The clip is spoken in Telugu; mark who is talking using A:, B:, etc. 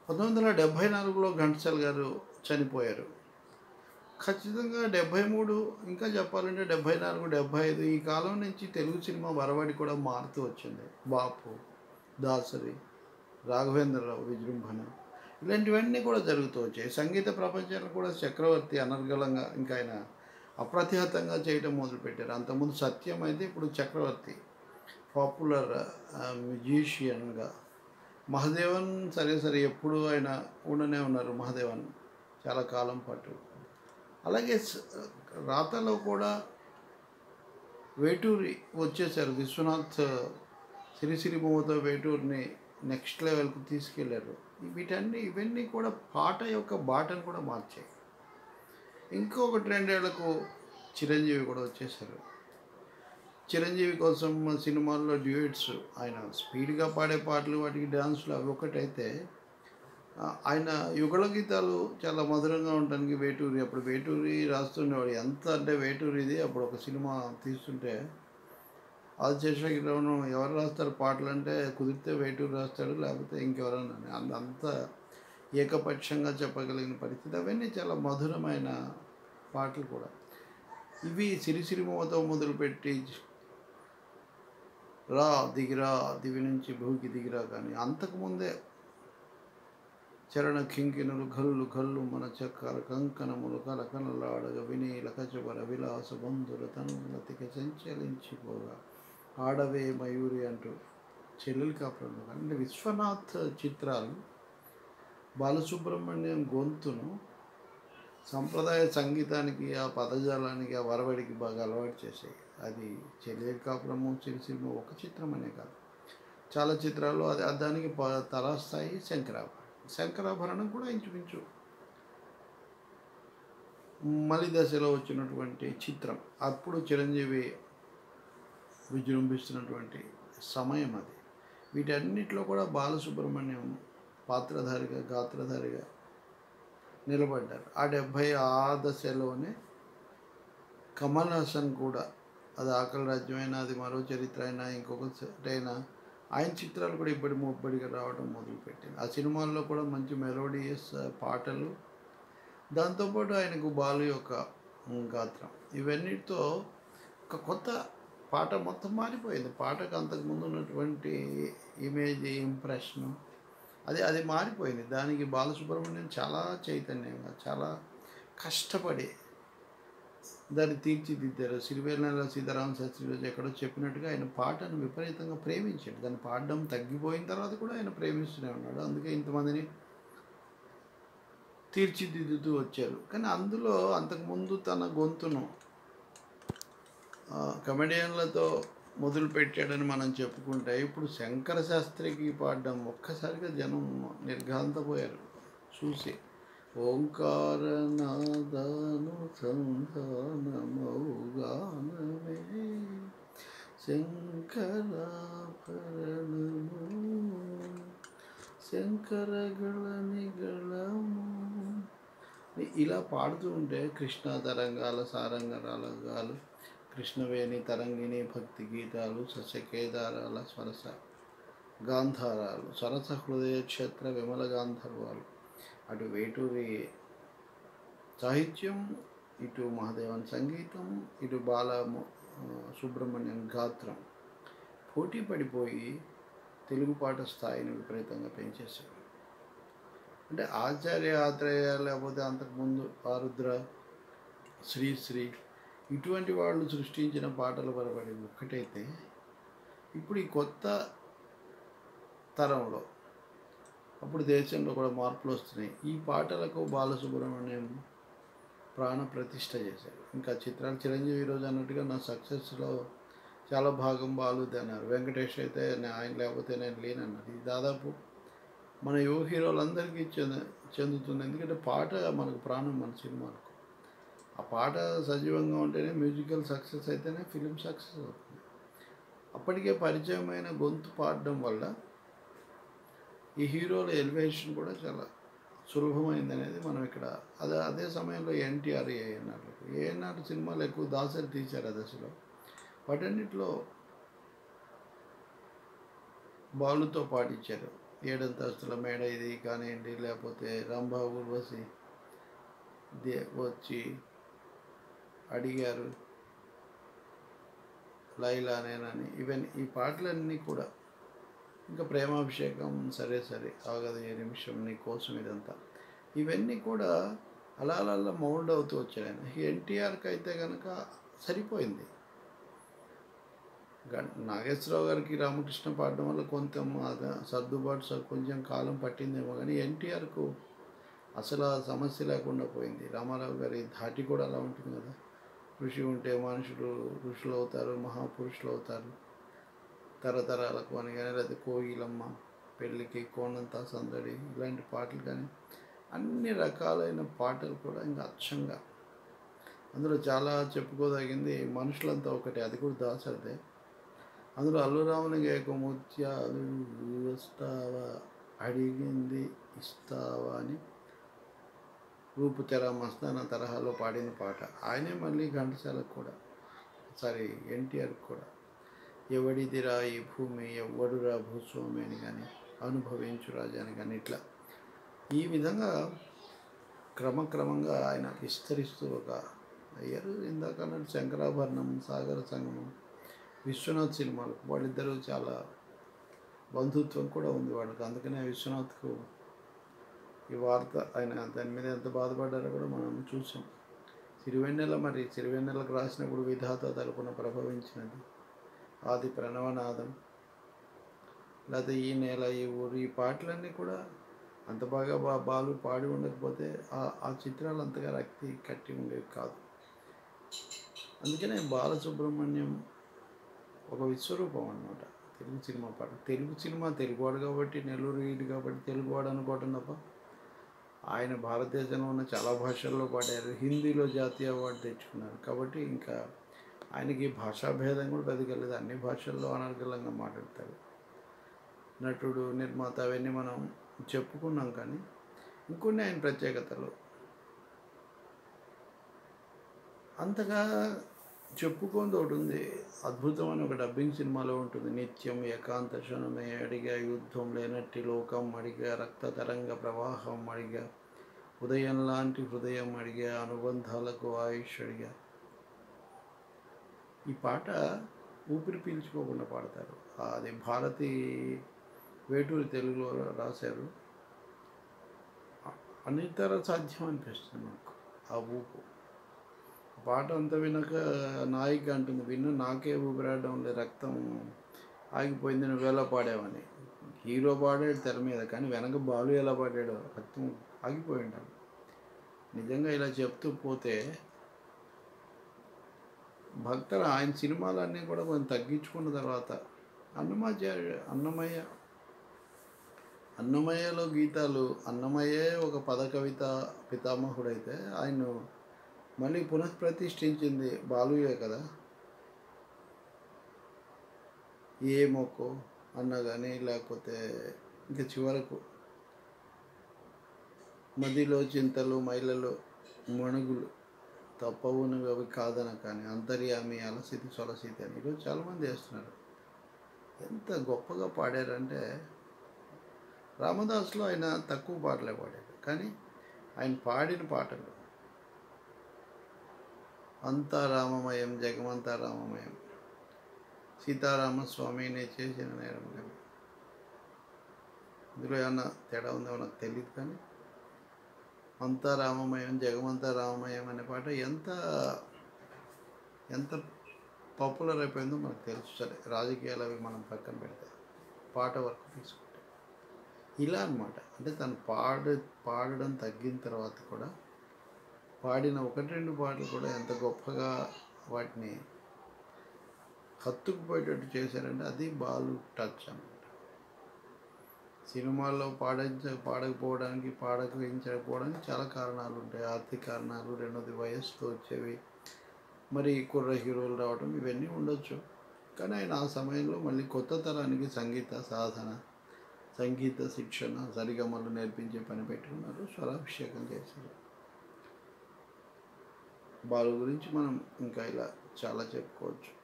A: పంతొమ్మిది వందల డెబ్భై నాలుగులో ఘంటసాల గారు చనిపోయారు ఖచ్చితంగా డెబ్భై మూడు ఇంకా చెప్పాలంటే డెబ్భై నాలుగు డెబ్భై ఐదు ఈ కాలం నుంచి తెలుగు సినిమా వరవడి కూడా మారుతూ వచ్చింది బాపు దాసరి రాఘవేంద్రరావు విజృంభణ ఇలాంటివన్నీ కూడా జరుగుతూ వచ్చాయి సంగీత ప్రపంచంలో కూడా చక్రవర్తి అనర్గళంగా ఇంకా ఆయన అప్రతిహతంగా చేయటం మొదలుపెట్టారు అంతకుముందు సత్యం అయితే ఇప్పుడు చక్రవర్తి పాపులర్ మ్యూజిషియన్గా మహదేవన్ సరే సరే ఎప్పుడు ఆయన ఉండనే ఉన్నారు మహదేవన్ చాలా కాలం పాటు అలాగే స- రాతలో కూడా వేటూరి వచ్చేసారు విశ్వనాథ్ సిరిసిరిమోతో వేటూరిని నెక్స్ట్ లెవెల్కి తీసుకెళ్లారు వీటన్ని ఇవన్నీ కూడా పాట యొక్క బాటను కూడా మార్చాయి ఇంకొకటి రెండేళ్లకు చిరంజీవి కూడా వచ్చేసారు చిరంజీవి కోసం సినిమాల్లో డ్యూయట్స్ ఆయన స్పీడ్గా పాడే పాటలు వాటికి డ్యాన్సులు అవి ఒకటైతే ఆ, ఆయన యుగళ గీతాలు చాలా మధురంగా ఉండడానికి వేటూరి అప్పుడు వేటూరి రాస్తుండేవాడు ఎంత అంటే వేటూరిది అప్పుడు ఒక సినిమా తీస్తుంటే ఆదిశేషగిరిలోను ఎవరు రాస్తారు పాటలు అంటే కుదిరితే వేటూరు రాస్తాడు లేకపోతే ఇంకెవరన్నా అంత అంత ఏకపక్షంగా చెప్పగలిగిన పరిస్థితి అవన్నీ చాలా మధురమైన పాటలు కూడా ఇవి సిరిసిరిమోతో మొదలుపెట్టి రా దిగిరా దివి నుంచి భూకి దిగిరా కానీ అంతకుముందే చరణ కింకిణులు గల్లు గల్లు మన చక్కర కంకణములు కలకనలాడగ విని లకచబర విలాస బంధుల తనులతికి సంచలించిపోగా ఆడవే మయూరి అంటూ చెల్లెలు కాపురంలో అంటే విశ్వనాథ్ చిత్రాలు బాలసుబ్రహ్మణ్యం గొంతును సంప్రదాయ సంగీతానికి ఆ పదజాలానికి ఆ వరవడికి బాగా అలవాటు చేసాయి అది చెల్లెలు కాపురము చిరుసిరిమ ఒక చిత్రం అనే కాదు చాలా చిత్రాల్లో అది అది దానికి ప- తరాస్థాయి శంకరాభరణం శంకరాభరణం కూడా ఇంచుమించు మలి దశలో వచ్చినటువంటి చిత్రం అప్పుడు చిరంజీవి విజృంభిస్తున్నటువంటి సమయం అది వీటన్నిటిలో కూడా బాలసుబ్రహ్మణ్యం పాత్రధారిగా గాత్రధారిగా నిలబడ్డారు ఆ డెబ్భై ఆ దశలోనే కమల్ హాసన్ కూడా అది ఆకలి రాజ్యమైనా అది మరో చరిత్ర అయినా ఇంకొకటి అయినా ఆయన చిత్రాలు కూడా ఇప్పటి ముప్పటిగా రావడం మొదలుపెట్టింది ఆ సినిమాల్లో కూడా మంచి మెలోడియస్ పాటలు దాంతోపాటు ఆయనకు బాలు యొక్క ఉమ్, గాత్రం ఇవన్నిటితో ఒక కొత్త పాట మొత్తం మారిపోయింది పాటకు అంతకుముందు ఉన్నటువంటి ఇమేజ్ ఇంప్రెషన్ అది అది మారిపోయింది దానికి బాలసుబ్రహ్మణ్యం చాలా చైతన్యంగా చాలా కష్టపడి దాన్ని తీర్చిదిద్దారు సిరివేల సీతారామ శాస్త్రి రోజు ఎక్కడో చెప్పినట్టుగా ఆయన పాటను విపరీతంగా ప్రేమించాడు దాన్ని పాడడం తగ్గిపోయిన తర్వాత కూడా ఆయన ప్రేమిస్తూనే ఉన్నాడు అందుకే ఇంతమందిని తీర్చిదిద్దుతూ వచ్చారు కానీ అందులో అంతకుముందు తన గొంతును ఆ, కమెడియన్లతో మొదలు పెట్టాడని మనం చెప్పుకుంటే ఇప్పుడు శంకర శాస్త్రికి పాడడం ఒక్కసారిగా జనం నిర్ఘాంతపోయారు చూసి ఓంకార నాదాను సంధానమౌగానమే శంకరాభరణము శంకరగళ నిగళము ఇలా పాడుతూ ఉంటే కృష్ణ తరంగాల సారంగ రాగాలు కృష్ణవేణి తరంగిణి భక్తి గీతాలు సస్యకేదారాల స్వరస గాంధారాలు సరస హృదయ క్షేత్ర విమల గాంధర్వాలు అటు వేటూరి సాహిత్యం ఇటు మహాదేవన్ సంగీతం ఇటు బాల ము- ఆ, సుబ్రహ్మణ్యం గాత్రం పోటీ పడిపోయి తెలుగు పాట స్థాయిని విపరీతంగా పెంచేశారు అంటే ఆచార్య ఆత్రేయ లేకపోతే అంతకుముందు ఆరుద్ర శ్రీశ్రీ ఇటువంటి వాళ్ళు సృష్టించిన పాటలు పరబడి ఒక్కటైతే ఇప్పుడు ఈ కొత్త తరంలో అప్పుడు దేశంలో కూడా మార్పులు వస్తున్నాయి ఈ పాటలకు బాలసుబ్రహ్మణ్యం ప్రాణ ప్రతిష్ట చేశారు ఇంకా చిత్రాలు చిరంజీవి ఈరోజు అన్నట్టుగా నా సక్సెస్లో చాలా భాగం బాలుది అన్నారు వెంకటేష్ అయితే నే- ఆయన లేకపోతే నేను లేనన్నారు ఇది దాదాపు మన యువ హీరోలందరికీ చెంద చెందుతుంది ఎందుకంటే పాట మనకు ప్రాణం మన సినిమాలకు ఆ పాట సజీవంగా ఉంటేనే మ్యూజికల్ సక్సెస్ అయితేనే ఫిలిం సక్సెస్ అవుతుంది అప్పటికే పరిచయమైన గొంతు పాడడం వల్ల ఈ హీరోల ఎలివేషన్ కూడా చాలా సులభమైంది అనేది మనం ఇక్కడ అదే అదే సమయంలో ఎన్టీఆర్ ఏఎన్ఆర్ ఏఎన్ఆర్ సినిమాలు ఎక్కువ దాసరి తీశారు ఆ దశలో వాటన్నిటిలో బాలుతో పాటించారు ఏడంతస్తుల మేడ ఇది కానివ్వండి లేకపోతే రంభా ఊర్వశి దే వచ్చి అడిగారు లైలానేనని ఈవెన్ ఈ పాటలన్నీ కూడా ఇంకా ప్రేమాభిషేకం సరే సరే ఆగదు ఏ నిమిషం నీ కోసం ఇదంతా ఇవన్నీ కూడా అలా అలా అలా మౌల్డ్ అవుతూ వచ్చాయి ఆయన ఎన్టీఆర్కి అయితే కనుక సరిపోయింది గం- నాగేశ్వరరావు గారికి రామకృష్ణ పాడడం వల్ల కొంత మా- సర్దుబాటు స- కొంచెం కాలం పట్టిందేమో కానీ ఎన్టీఆర్కు అసలు ఆ సమస్య లేకుండా పోయింది రామారావు గారి ధాటి కూడా అలా ఉంటుంది కదా ఋషి ఉంటే మనుషులు ఋషులు అవుతారు మహాపురుషులు అవుతారు తరతరాలకు అని కానీ లేదా కోయిలమ్మ పెళ్ళికి కోనంతా సందడి ఇలాంటి పాటలు కానీ అన్ని రకాలైన పాటలు కూడా ఇంకా అచ్చంగా అందులో చాలా చెప్పుకోదగింది మనుషులంతా ఒకటి అది కూడా దాసరిదే అందులో అల్లు రామలింగయ్యకు ముత్యాలు వస్తావా అడిగింది ఇస్తావా అని రూపు తెర మస్తాన తరహాలో పాడిన పాట ఆయనే మళ్ళీ ఘంటసాలకు కూడా సారీ ఎన్టీఆర్ కూడా ఎవడిదిరా ఈ భూమి ఎవడురా భూస్వామి అని కానీ అనుభవించు రాజా అని కానీ ఇట్లా ఈ విధంగా క్రమక్రమంగా ఆయన విస్తరిస్తూ ఒక అయ్యారు ఇందాక అన్నట్టు శంకరాభరణం సాగర సంగమం విశ్వనాథ్ సినిమాలు వాళ్ళిద్దరూ చాలా బంధుత్వం కూడా ఉంది వాళ్ళకి అందుకనే విశ్వనాథ్కు ఈ వార్త ఆయన దాని మీద ఎంత బాధపడ్డారో కూడా మనం చూసాం సిరివెన్నెల మరి సిరివెన్నెలకు రాసినప్పుడు విధాత తరపున ప్రభవించినది ఆది ప్రణవనాదం లేకపోతే ఈ నేల ఈ ఊరు ఈ పాటలన్నీ కూడా అంత బాగా బా బాలు పాడి ఉండకపోతే ఆ ఆ చిత్రాలు అంతగా రక్తి కట్టి ఉండేవి కాదు అందుకనే బాలసుబ్రహ్మణ్యం ఒక విశ్వరూపం అన్నమాట తెలుగు సినిమా పాట తెలుగు సినిమా తెలుగువాడు కాబట్టి నెల్లూరు ఈడు కాబట్టి తెలుగువాడు అనుకోవటం తప్ప ఆయన భారతదేశంలో ఉన్న చాలా భాషల్లో పాడారు హిందీలో జాతీయ అవార్డు తెచ్చుకున్నారు కాబట్టి ఇంకా ఆయనకి భాషా భేదం కూడా పెద్దగలేదు అన్ని భాషల్లో అనర్గళంగా మాట్లాడతారు నటుడు నిర్మాత అవన్నీ మనం చెప్పుకున్నాం కానీ ఇంకొన్ని ఆయన ప్రత్యేకతలు అంతగా చెప్పుకుంది ఒకటి ఉంది అద్భుతమైన ఒక డబ్బింగ్ సినిమాలో ఉంటుంది నిత్యం ఏకాంత క్షణమే అడిగా యుద్ధం లేనట్టి లోకం అడిగా రక్త తరంగ ప్రవాహం అడిగా ఉదయం లాంటి హృదయం అడిగా అనుబంధాలకు ఆయుష్ అడిగా ఈ పాట ఊపిరి పీల్చుకోకుండా పాడతారు అది భారతి వేటూరి తెలుగులో రాశారు అనితర సాధ్యం అనిపిస్తుంది నాకు ఆ ఊపు పాట అంతా వినక నాయిక అంటుంది విన్న నాకే ఊపిరాడడం లేదు రక్తం ఆగిపోయింది నువ్వు ఎలా పాడావని హీరో పాడాడు తెర మీద కానీ వెనక బాలు ఎలా పాడాడో రక్తం ఆగిపోయి ఉండాలి నిజంగా ఇలా చెప్తూ పోతే భక్తులు ఆయన సినిమాలన్నీ కూడా కొంచెం తగ్గించుకున్న తర్వాత అన్నమాచార్య అన్నమయ్య అన్నమయ్యలో గీతాలు అన్నమయ్యే ఒక పద కవిత పితామహుడైతే ఆయన మళ్ళీ పునఃప్రతిష్ఠించింది బాలుయే కదా ఏ మొక్కు అన్న కానీ లేకపోతే ఇంకా చివరకు మదిలో చింతలు మైలలో మణుగులు తప్పవును అవి కాదన కానీ అంతర్యామి అలసితి సొలసితి అని ఈరోజు చాలామంది వేస్తున్నారు ఎంత గొప్పగా పాడారంటే రామదాస్లో ఆయన తక్కువ పాటలే పాడారు కానీ ఆయన పాడిన పాటలు అంతా రామమయం జగమంతా రామమయం సీతారామస్వామి నేను చేసిన నేరం కానీ ఇందులో ఏమన్నా తేడా ఉందో నాకు తెలియదు కానీ అంతా రామమయం జగమంతా రామమయం అనే పాట ఎంత ఎంత పాపులర్ అయిపోయిందో మనకు తెలుసు సరే రాజకీయాలు అవి మనం పక్కన పెడితే పాట వరకు తీసుకుంటే ఇలా అన్నమాట అంటే తను పాడ పాడడం తగ్గిన తర్వాత కూడా పాడిన ఒకటి రెండు పాటలు కూడా ఎంత గొప్పగా వాటిని హత్తుకుపోయేటట్టు చేశారంటే అది బాలు టచ్ అన్నమాట సినిమాల్లో పాడించ పాడకపోవడానికి పాడకపోవడానికి చాలా కారణాలు ఉంటాయి ఆర్థిక కారణాలు రెండోది వయస్సుతో వచ్చేవి మరి కుర్ర హీరోలు రావడం ఇవన్నీ ఉండొచ్చు కానీ ఆయన ఆ సమయంలో మళ్ళీ కొత్త తరానికి సంగీత సాధన సంగీత శిక్షణ సరిగమలు నేర్పించే పని పెట్టుకున్నారు స్వరాభిషేకం చేశారు బాలు గురించి మనం ఇంకా ఇలా చాలా చెప్పుకోవచ్చు